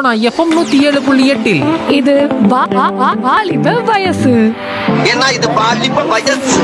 Sona FM நூத்தி ஏழு புள்ளி எட்டில் இது வா- வா- வா- வாலிப வயசு ஏன்னா இது பாலிப்ப வயசு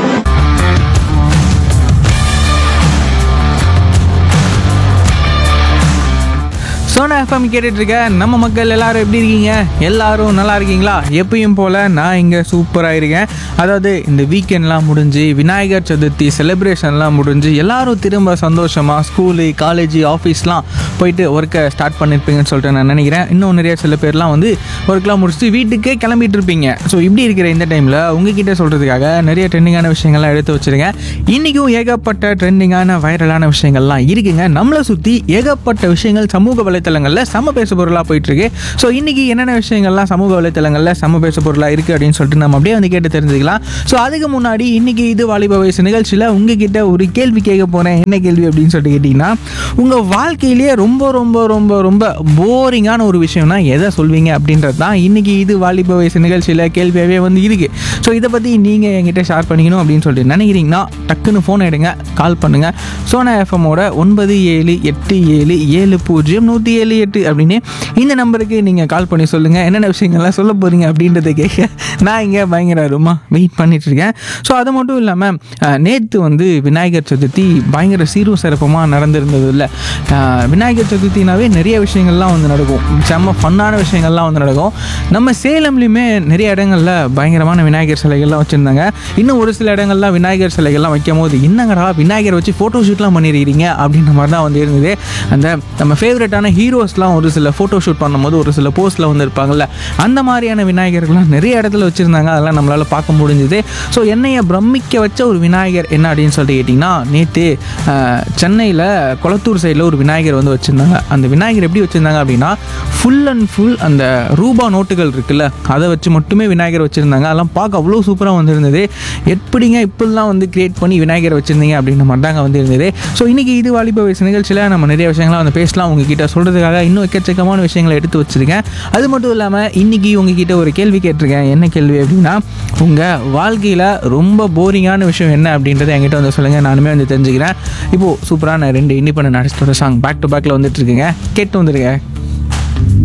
சோனா எஃப்எம் கேட்டுட்டு இருக்க நம்ம மக்கள் எல்லாரும் எப்படி இருக்கீங்க எல்லாரும் நல்லா இருக்கீங்களா எப்பயும் போல் நான் இங்கே சூப்பராக இருக்கேன் அதாவது இந்த வீக்கெண்ட்லாம் முடிஞ்சு விநாயகர் சதுர்த்தி செலிப்ரேஷன்லாம் முடிஞ்சு எல்லாரும் திரும்ப சந்தோஷமாக ஸ்கூலு காலேஜ் ஆஃபீஸ்லாம் போயிட்டு ஒர்க்கை ஸ்டார்ட் பண்ணியிருப்பீங்கன்னு சொல்லிட்டு நான் நினைக்கிறேன் இன்னும் நிறைய சில பேர்லாம் வந்து ஒர்க்லாம் முடிச்சுட்டு வீட்டுக்கே கிளம்பிட்டு இருப்பீங்க ஸோ இப்படி இருக்கிற இந்த டைமில் உங்ககிட்ட சொல்கிறதுக்காக நிறைய ட்ரெண்டிங்கான விஷயங்கள்லாம் எடுத்து வச்சுருக்கேன் இன்றைக்கும் ஏகப்பட்ட ட்ரெண்டிங்கான வைரலான விஷயங்கள்லாம் இருக்குங்க நம்மளை சுற்றி ஏகப்பட்ட விஷயங்கள் சமூக வலைத்தளங்களில் சம பேச பொருளாக போயிட்டுருக்கு ஸோ இன்றைக்கி என்னென்ன விஷயங்கள்லாம் சமூக வலைத்தளங்களில் சம பேச பொருளாக இருக்குது அப்படின்னு சொல்லிட்டு நம்ம அப்படியே வந்து கேட்டு தெரிஞ்சுக்கலாம் ஸோ அதுக்கு முன்னாடி இன்றைக்கி இது வாலிப வயசு நிகழ்ச்சியில் உங்ககிட்ட ஒரு கேள்வி கேட்க போகிறேன் என்ன கேள்வி அப்படின்னு சொல்லிட்டு கேட்டிங்கன்னா உங்கள் வாழ்க்கையிலேயே ரொம்ப ரொம்ப ரொம்ப ரொம்ப போரிங்கான ஒரு விஷயம்னா எதை சொல்வீங்க அப்படின்றது தான் இன்றைக்கி இது வாலிப வயசு நிகழ்ச்சியில் கேள்வியாகவே வந்து இருக்குது ஸோ இதை பற்றி நீங்கள் என்கிட்ட ஷேர் பண்ணிக்கணும் அப்படின்னு சொல்லிட்டு நினைக்கிறீங்கன்னா டக்குன்னு ஃபோன் எடுங்க கால் பண்ணுங்கள் சோனா எஃப்எம்மோட ஒன்பது ஏழு எட்டு ஏழு ஏழு பூஜ்ஜியம் நூற்றி ஏழு எட்டு அப்படின்னு இந்த நம்பருக்கு நீங்கள் கால் பண்ணி சொல்லுங்கள் என்னென்ன விஷயங்கள்லாம் சொல்ல போகிறீங்க அப்படின்றத கேட்க நான் இங்கே பயங்கர ரொம்ப வெயிட் பண்ணிட்டு இருக்கேன் ஸோ அது மட்டும் இல்லாமல் நேற்று வந்து விநாயகர் சதுர்த்தி பயங்கர சீரும் சிறப்பமாக நடந்திருந்தது இல்லை விநாயகர் சதுர்த்தினாவே நிறைய விஷயங்கள்லாம் வந்து நடக்கும் செம்ம ஃபன்னான விஷயங்கள்லாம் வந்து நடக்கும் நம்ம சேலம்லேயுமே நிறைய இடங்களில் பயங்கரமான விநாயகர் சிலைகள்லாம் வச்சுருந்தாங்க இன்னும் ஒரு சில இடங்கள்லாம் விநாயகர் சிலைகள்லாம் வைக்கும் போது என்னங்கடா விநாயகர் வச்சு ஃபோட்டோ ஷூட்லாம் பண்ணியிருக்கிறீங்க அப்படின்ற மாதிரி தான் வந்து இருந்தது அந்த நம்ம ஃபேவரட்டான ஹீரோஸ்லாம் ஒரு சில ஃபோட்டோ ஷூட் பண்ணும்போது ஒரு சில போஸ்ட்டில் வந்து இருப்பாங்கல்ல அந்த மாதிரியான விநாயகர்கள்லாம் நிறைய இடத்துல வச்சுருந்தாங்க அதெல்லாம் நம்மளால் பார்க்க முடிஞ்சுது ஸோ என்னைய பிரமிக்க வச்ச ஒரு விநாயகர் என்ன அப்படின்னு சொல்லிட்டு கேட்டிங்கன்னா நேற்று சென்னையில் கொளத்தூர் சைடில் ஒரு விநாயகர் வந்து வச்சுருந்தாங்க அந்த விநாயகர் எப்படி வச்சுருந்தாங்க அப்படின்னா ஃபுல் அண்ட் ஃபுல் அந்த ரூபா நோட்டுகள் இருக்குல்ல அதை வச்சு மட்டுமே விநாயகர் வச்சுருந்தாங்க அதெல்லாம் பார்க்க அவ்வளோ சூப்பராக வந்திருந்தது எப்படிங்க இப்படிலாம் வந்து கிரியேட் பண்ணி விநாயகர் வச்சுருந்தீங்க அப்படின்ற மாதிரி தாங்க வந்து இருந்தது ஸோ இன்றைக்கி இது வாலிப வயசு நிகழ்ச்சியில் நம்ம நிறைய விஷயங்கள்லாம் வந்து பேசலாம் உங்ககிட்ட சொல்கிறதுக்காக இன்னும் எக்கச்சக்கமான விஷயங்களை எடுத்து வச்சுருக்கேன் அது மட்டும் இல்லாமல் இன்றைக்கி உங்ககிட்ட ஒரு கேள்வி கேட்டிருக்கேன் என்ன கேள்வி அப்படின்னா உங்கள் வாழ்க்கையில் ரொம்ப போரிங்கான விஷயம் என்ன அப்படின்றத என்கிட்ட வந்து சொல்லுங்கள் நானுமே வந்து தெரிஞ்சுக்கிறேன் இப்போது சூப்பரான ரெண்டு இண்டிபெண்ட் ஆர்டிஸ்டோட சாங் பேக் டு பேக்கில் வந்துட்டு இருக்குங்க கேட்டு வந்துருங்க